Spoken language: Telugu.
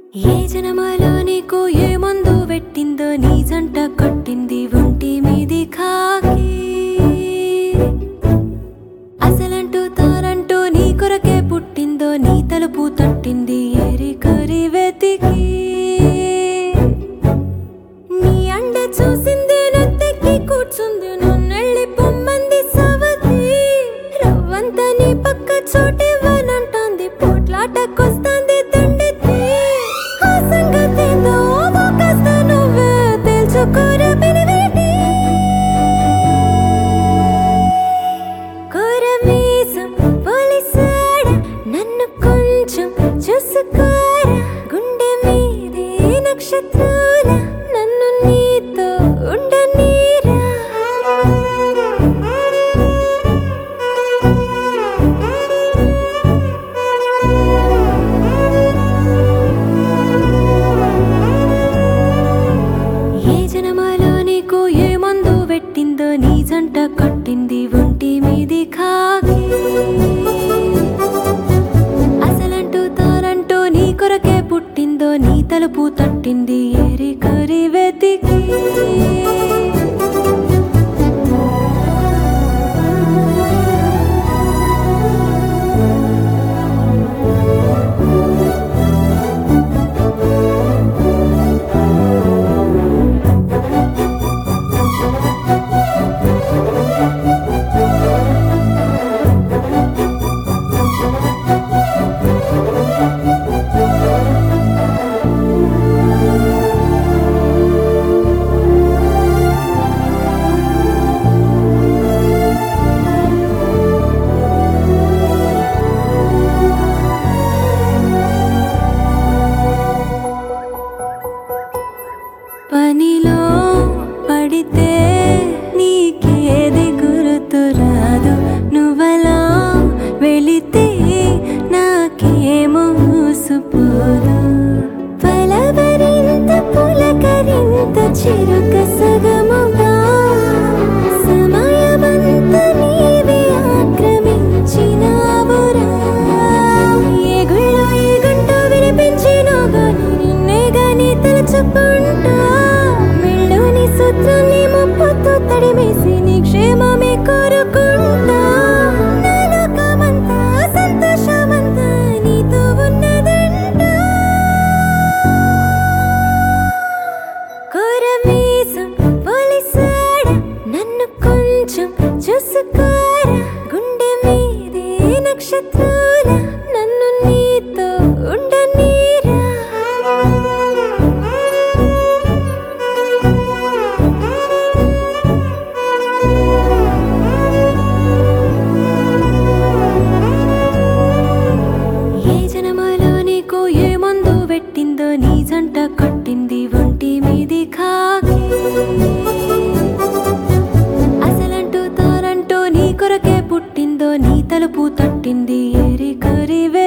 ఏ జనమలో నీకు ఏ మందు పెట్టిందో నీ జంట కొట్టింది ఒంటి మీది కాకి అసలంటూ తానంటూ నీ కొరకే పుట్టిందో నీ తలుపు తట్టింది ఏరి కరి వెతికి నీ అండ చూసింది నెత్తికి కూర్చుంది నన్నెళ్ళి పొమ్మంది సవతి రవ్వంత నీ పక్క చోటివ్వనంటోంది పోట్లాటకొస్తాంది దండెత్తి ఆ సంగతేందో ఓ కాస్త నువ్వే తెలుసుకోరా పెనివేటి కోరమీసం పోలీసాడ నన్ను కొంచెం చూసుకోరా గుండె మీదే నక్షత్రాల నన్ను నీతో ఉండనీరా ఏ జనమలో నీకు ఏ మందు పెట్టిందో నీ జంట కొట్టింది ఒంటి మీది కాకి అసలంటూ తానంటూ నీ కొరకే పుట్టిందో నీ తలుపు తట్టింది ఏరి కరి వెతికి పనిలో పడితే నీకేది గుర్తు రాదు నువ్వలా వెళితే నాకేమో మూసుపోదు పలవరింత పులకరింత చిరుక సగముగా సమయమంత నీవే ఆక్రమించినావురా ఏ గుళ్ళో ఏ గంట వినిపించినా గాని నిన్నే గాని తలచుకుంటా మెళ్ళోని సూత్రాన్ని ముప్పుతో తడిమేసి నీ క్షేమమే కోరుకుంటా నా లోకమంతా సంతోషమంతా నీతో ఉన్నదంట కోరమీసం పోలీసాడ నన్ను కొంచెం చూసుకోరా గుండె మీదే నక్షత్రాల నన్ను నీతో ఉండనీరా ఏ జనమలో నీకు ఏ మందు పెట్టిందో నీ జంట కొట్టింది ఒంటి మీది కాకి అసలంటూ తానంటూ నీ కొరకే పుట్టిందో నీ తలుపు తట్టింది ఏరి కరి